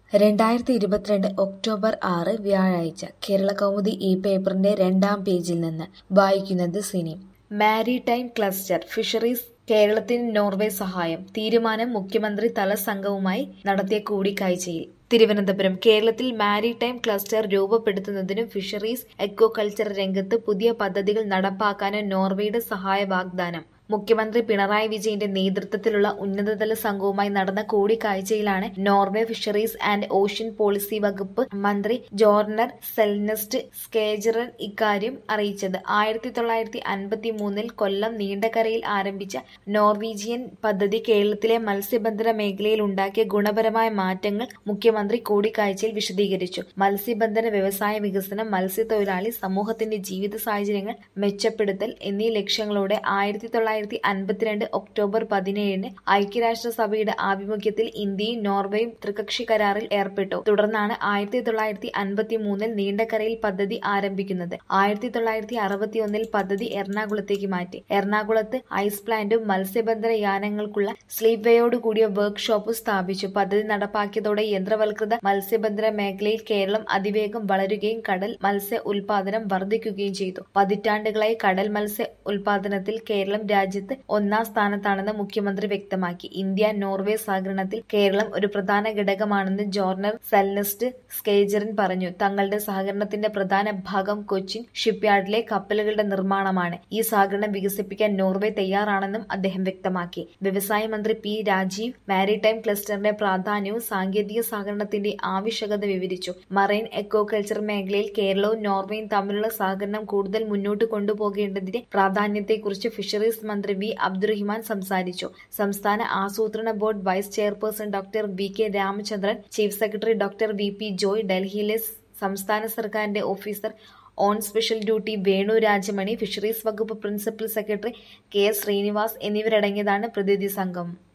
രണ്ടായിരത്തി ഇരുപത്തിരണ്ട് ഒക്ടോബർ ആറ് വ്യാഴാഴ്ച കേരളകൗമുദി ഈ പേപ്പറിന്റെ രണ്ടാം പേജിൽ നിന്ന് വായിക്കുന്നത് സിനി മാരിടൈം ക്ലസ്റ്റർ ഫിഷറീസ് കേരളത്തിന് നോർവേ സഹായം തീരുമാനം മുഖ്യമന്ത്രി തല സംഘവുമായി നടത്തിയ കൂടിക്കാഴ്ചയിൽ തിരുവനന്തപുരം കേരളത്തിൽ മാരിടൈം ക്ലസ്റ്റർ രൂപപ്പെടുത്തുന്നതിനും ഫിഷറീസ് എക്കോകൾച്ചർ രംഗത്ത് പുതിയ പദ്ധതികൾ നടപ്പാക്കാനും നോർവേയുടെ സഹായ വാഗ്ദാനം മുഖ്യമന്ത്രി പിണറായി വിജയന്റെ നേതൃത്വത്തിലുള്ള ഉന്നതതല സംഘവുമായി നടന്ന കൂടിക്കാഴ്ചയിലാണ് Norway fisheries and ocean policy വകുപ്പ് മന്ത്രി ജോർണർ സെൽനെസ്റ്റ് സ്കേജറൻ ഇക്കാര്യം അറിയിച്ചത് ആയിരത്തി തൊള്ളായിരത്തി അൻപത്തി മൂന്നിൽ കൊല്ലം നീണ്ടകരയിൽ ആരംഭിച്ച നോർവീജിയൻ പദ്ധതി കേരളത്തിലെ മത്സ്യബന്ധന മേഖലയിൽ ഉണ്ടാക്കിയ ഗുണപരമായ മാറ്റങ്ങൾ മുഖ്യമന്ത്രി കൂടിക്കാഴ്ചയിൽ വിശദീകരിച്ചു മത്സ്യബന്ധന വ്യവസായ വികസനം മത്സ്യത്തൊഴിലാളി സമൂഹത്തിന്റെ ജീവിത സാഹചര്യങ്ങൾ മെച്ചപ്പെടുത്തൽ എന്നീ ലക്ഷ്യങ്ങളോടെ ആയിരത്തി തൊള്ളായിരത്തി അൻപത്തിരണ്ട് ഒക്ടോബർ പതിനേഴിന് ഐക്യരാഷ്ട്രസഭയുടെ ആഭിമുഖ്യത്തിൽ ഇന്ത്യയും നോർവേയും ത്രികക്ഷി കരാറിൽ ഏർപ്പെട്ടു തുടർന്നാണ് ആയിരത്തി തൊള്ളായിരത്തി അൻപത്തി മൂന്നിൽ നീണ്ടകരയിൽ പദ്ധതി ആരംഭിക്കുന്നത് ആയിരത്തി തൊള്ളായിരത്തി അറുപത്തിയൊന്നിൽ പദ്ധതി എറണാകുളത്തേക്ക് മാറ്റി എറണാകുളത്ത് ഐസ് പ്ലാന്റും മത്സ്യബന്ധന യാനങ്ങൾക്കുള്ള സ്ലീപ് വേയോടുകൂടിയ വർക്ക്ഷോപ്പും സ്ഥാപിച്ചു പദ്ധതി നടപ്പാക്കിയതോടെ യന്ത്രവൽകൃത മത്സ്യബന്ധന മേഖലയിൽ കേരളം അതിവേഗം വളരുകയും കടൽ മത്സ്യ ഉൽപാദനം വർദ്ധിക്കുകയും ചെയ്തു പതിറ്റാണ്ടുകളായി കടൽ മത്സ്യ ഉൽപാദനത്തിൽ കേരളം രാജ്യത്ത് ഒന്നാം സ്ഥാനത്താണെന്ന് മുഖ്യമന്ത്രി വ്യക്തമാക്കി ഇന്ത്യ നോർവേ സഹകരണത്തിൽ കേരളം ഒരു പ്രധാന ഘടകമാണെന്ന് ജോർണർ സെൽനസ്റ്റ് സ്കേജറിൻ പറഞ്ഞു തങ്ങളുടെ സഹകരണത്തിന്റെ പ്രധാന ഭാഗം കൊച്ചിൻ ഷിപ്പ്യാർഡിലെ കപ്പലുകളുടെ നിർമ്മാണമാണ് ഈ സഹകരണം വികസിപ്പിക്കാൻ നോർവേ തയ്യാറാണെന്നും അദ്ദേഹം വ്യക്തമാക്കി വ്യവസായ മന്ത്രി പി രാജീവ് മാരിടൈം ക്ലസ്റ്ററിന്റെ പ്രാധാന്യവും സാങ്കേതിക സഹകരണത്തിന്റെ ആവശ്യകത വിവരിച്ചു മറൈൻ എക്കോകൾച്ചർ മേഖലയിൽ കേരളവും നോർവേയും തമ്മിലുള്ള സഹകരണം കൂടുതൽ മുന്നോട്ട് കൊണ്ടുപോകേണ്ടതിന്റെ പ്രാധാന്യത്തെക്കുറിച്ച് ഫിഷറീസ് മന്ത്രി വി അബ്ദുറഹിമാൻ സംസാരിച്ചു സംസ്ഥാന ആസൂത്രണ board vice chairperson doctor V K Ramachandran chief secretary doctor V P Joy ഡൽഹിയിലെ സംസ്ഥാന സർക്കാരിന്റെ officer on special duty Venu Rajamani fisheries വകുപ്പ് principal secretary K S Srinivas എന്നിവരടങ്ങിയതാണ് പ്രതിനിധി സംഘം